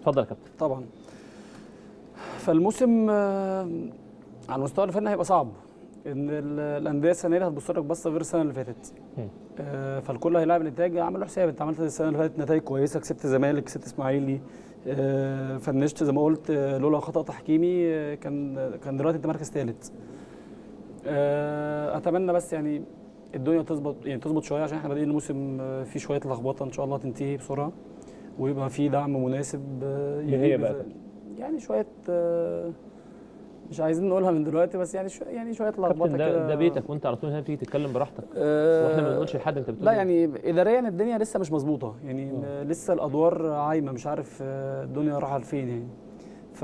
اتفضل يا كابتن طبعا فالموسم آه، على المستوى الفني هيبقى صعب ان ال- الانديه السنه دي هتبص لك بصه غير السنه اللي فاتت مم. آه، فالكل هيلاعب الانتاج عمل له حساب انت عملت السنه اللي فاتت نتائج كويسه كسبت زمالك كسبت اسماعيلي آه، فنشت زي ما قلت آه، لولا خطا تحكيمي آه، كان كان دلوقتي انت مركز ثالث اتمنى بس يعني الدنيا تظبط يعني تظبط شويه عشان احنا بادئين الموسم آه، فيه شويه لخبطه ان شاء الله تنتهي بسرعه ويبقى في دعم مناسب آه، إيه هي يجيب- بقى؟ يعني شويه آه، مش عايزين نقولها من دلوقتي بس يعني شو يعني شويه لخبطه كابتن ده, كده ده بيتك وانت على طول هنا بتيجي تتكلم براحتك آه، واحنا ما بنقولش لحد انت بتقول لا إيه. يعني اداريا الدنيا لسه مش مظبوطه يعني مم. آه، لسه الادوار عايمه مش عارف آه، الدنيا رايحه لفين يعني ف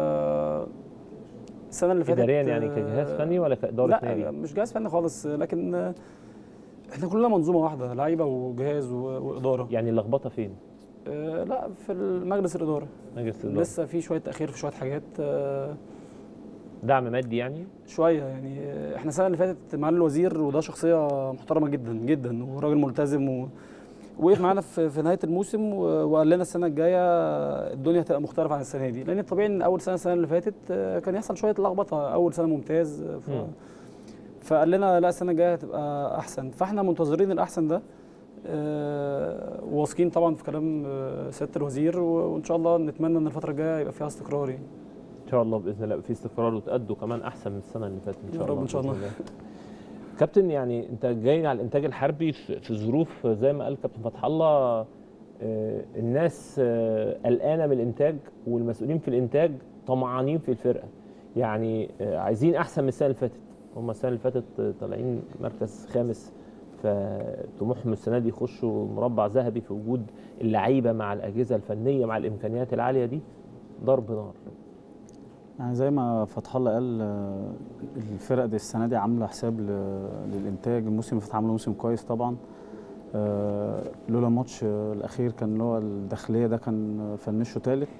السنه اللي فاتت اداريا يعني آه، كجهاز فني ولا كاداره لا نادي؟ مش جهاز فني خالص آه، لكن آه، احنا كلنا منظومه واحده لعيبه وجهاز و- واداره يعني اللخبطه فين؟ آه، لا في مجلس الاداره مجلس الاداره لسه في شويه تاخير في شويه حاجات آه، دعم مادي يعني شويه يعني آه، احنا السنه اللي فاتت معالي الوزير وده شخصيه محترمه جدا جدا وراجل ملتزم و... وقف معانا في في نهايه الموسم و- وقال لنا السنه الجايه الدنيا هتبقى مختلفه عن السنه دي لان الطبيعي ان اول سنه السنه اللي فاتت آه، كان يحصل شويه لخبطه اول سنه ممتاز آه، ف... مم. فقال لنا لا السنه الجايه هتبقى احسن فاحنا منتظرين الاحسن ده آه، وواثقين طبعا في كلام آه، سياده الوزير و- وان شاء الله نتمنى ان الفتره الجايه يبقى فيها استقرار يعني ان شاء الله باذن الله يبقى في استقرار وتأدوا كمان احسن من السنه اللي فاتت ان يا شاء رب الله إن شاء بإذن الله. كابتن يعني انت جاي على الانتاج الحربي في في ظروف زي ما قال كابتن فتح الله آه، الناس آه، قلقانه من الانتاج والمسؤولين في الانتاج طمعانين في الفرقه يعني آه، عايزين احسن من السنه اللي فاتت هم السنه اللي فاتت آه، طالعين مركز خامس فطموحهم السنه دي يخشوا مربع ذهبي في وجود اللعيبه مع الاجهزه الفنيه مع الامكانيات العاليه دي ضرب نار يعني زي ما فتح الله قال آه، الفرق دي السنه دي عامله حساب ل- للانتاج الموسم اللي فات عملوا موسم كويس طبعا آه، لولا الماتش آه، الاخير كان اللي هو الداخليه ده كان آه، فنشه ثالث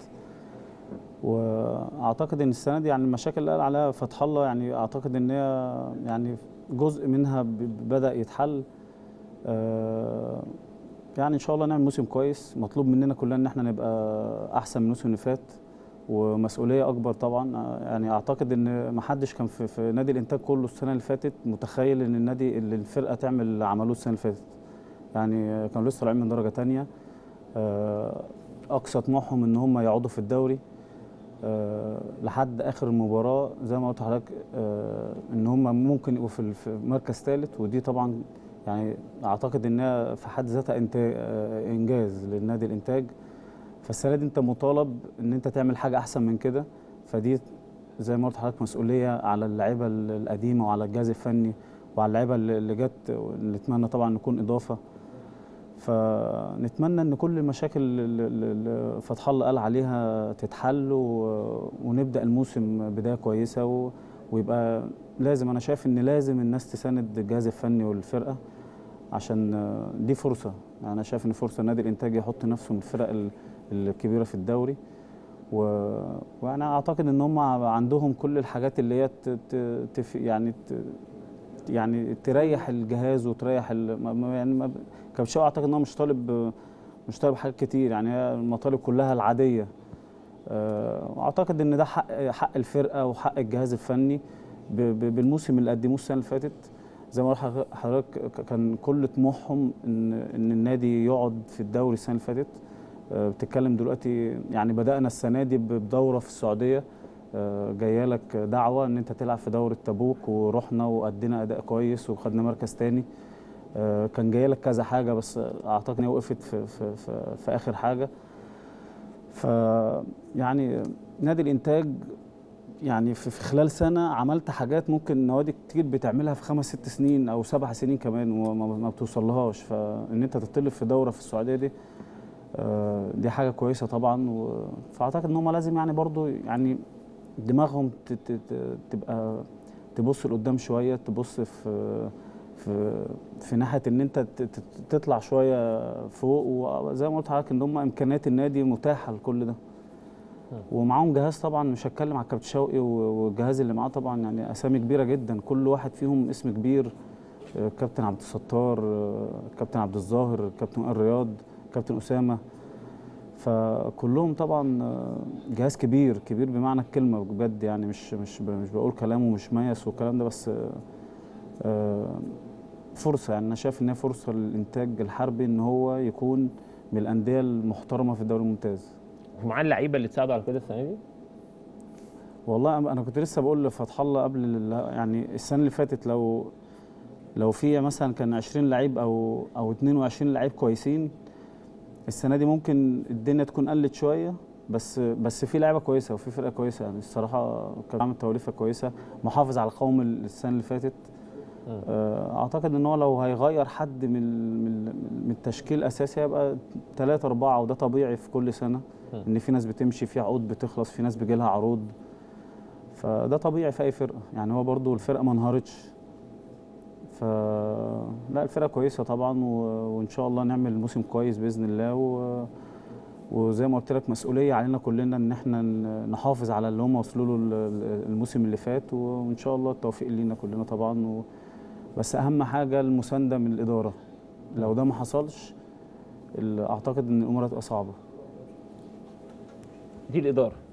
واعتقد ان السنه دي يعني المشاكل اللي قال عليها فتح الله يعني اعتقد ان هي يعني جزء منها ب- بدا يتحل آه، يعني ان شاء الله نعمل موسم كويس مطلوب مننا كلنا ان احنا نبقى احسن من الموسم اللي فات ومسؤوليه اكبر طبعا آه، يعني اعتقد ان ما حدش كان في, في نادي الانتاج كله السنه اللي فاتت متخيل ان النادي اللي الفرقه تعمل اللي عملوه السنه اللي فاتت يعني آه، كانوا لسه طالعين من درجه تانية آه، اقصى طموحهم ان هم يقعدوا في الدوري آه، لحد اخر المباراه زي ما قلت لحضرتك آه، ان هم ممكن يبقوا في في مركز ثالث ودي طبعا يعني اعتقد انها في حد ذاتها انتاج انجاز للنادي الانتاج فالسنه دي انت مطالب ان انت تعمل حاجه احسن من كده فدي زي ما قلت لحضرتك مسؤوليه على اللعيبه القديمه وعلى الجهاز الفني وعلى اللعيبه اللي اللي جت اللي نتمنى طبعا نكون اضافه فنتمنى ان كل المشاكل اللي- اللي اللي فتح الله قال عليها تتحل و- ونبدا الموسم بدايه كويسه و- ويبقى لازم انا شايف ان لازم الناس تساند الجهاز الفني والفرقه عشان آه، دي فرصه يعني انا شايف ان فرصه نادي الانتاج يحط نفسه من الفرق ال- الكبيره في الدوري و... وانا اعتقد ان هم عندهم كل الحاجات اللي هي ت... ت... تف... يعني ت... يعني تريح الجهاز وتريح ال... ما- ما- يعني ما... كابتشاو اعتقد ان هو مش طالب مش طالب حاجات كتير يعني هي المطالب كلها العاديه آه، واعتقد ان ده حق حق الفرقه وحق الجهاز الفني ب... ب... بالموسم اللي قدموه السنه اللي فاتت زي ما قلت حضرتك ك- كان كل طموحهم ان ان النادي يقعد في الدوري السنه اللي فاتت آه، بتتكلم دلوقتي يعني بدأنا السنة دي ب- بدورة في السعودية آه، جاية لك دعوة إن أنت تلعب في دورة تبوك ورحنا وأدينا أداء كويس وخدنا مركز تاني آه، كان جاي لك كذا حاجة بس أعتقد إن هي وقفت في, في, في, في آخر حاجة ف يعني نادي الإنتاج يعني في في خلال سنة عملت حاجات ممكن نوادي كتير بتعملها في خمس ست سنين أو سبع سنين كمان وما ما بتوصلهاش فإن أنت تطلب في دورة في السعودية دي آه، دي حاجه كويسه طبعا و... فاعتقد ان هم لازم يعني برضو يعني دماغهم ت... ت... ت- تبقى تبص لقدام شويه تبص في في في ناحيه ان انت ت- ت- تطلع شويه فوق وزي ما قلت لحضرتك ان هم امكانيات النادي متاحه لكل ده ومعاهم جهاز طبعا مش هتكلم على الكابتن شوقي و- والجهاز اللي معاه طبعا يعني اسامي كبيره جدا كل واحد فيهم اسم كبير آه، كابتن عبد الستار آه، كابتن عبد الظاهر كابتن الرياض كابتن اسامه فكلهم طبعا آه، جهاز كبير كبير بمعنى الكلمه بجد يعني مش مش ب- مش بقول كلام ومش ميس والكلام ده بس آه، آه، فرصه يعني انا شايف ان هي فرصه للانتاج الحربي ان هو يكون من الانديه المحترمه في الدوري الممتاز ومعاه اللعيبه اللي تساعدوا على كده السنه دي والله انا كنت لسه بقول لفتح الله قبل ال- يعني السنه اللي فاتت لو لو في مثلا كان 20 لعيب او او 22 لعيب كويسين السنه دي ممكن الدنيا تكون قلت شويه بس بس في لعيبه كويسه وفي فرقه كويسه يعني الصراحه كان عامل توليفه كويسه محافظ على القوم السنه اللي فاتت مم. آه، اعتقد ان هو لو هيغير حد من من من التشكيل الاساسي هيبقى ثلاثة أربعة وده طبيعي في كل سنة مم. إن في ناس بتمشي في عقود بتخلص في ناس بيجي لها عروض فده طبيعي في أي فرقة يعني هو برضو الفرقة ما انهارتش ف لا الفرقة كويسة طبعا و... وإن شاء الله نعمل موسم كويس بإذن الله و... وزي ما قلت لك مسؤولية علينا كلنا إن إحنا ن- نحافظ على اللي هم وصلوا له ال- الموسم اللي فات وإن شاء الله التوفيق لينا كلنا طبعا و... بس اهم حاجه المسانده من الاداره لو ده ما حصلش ال- اعتقد ان الامور هتبقى صعبه دي الاداره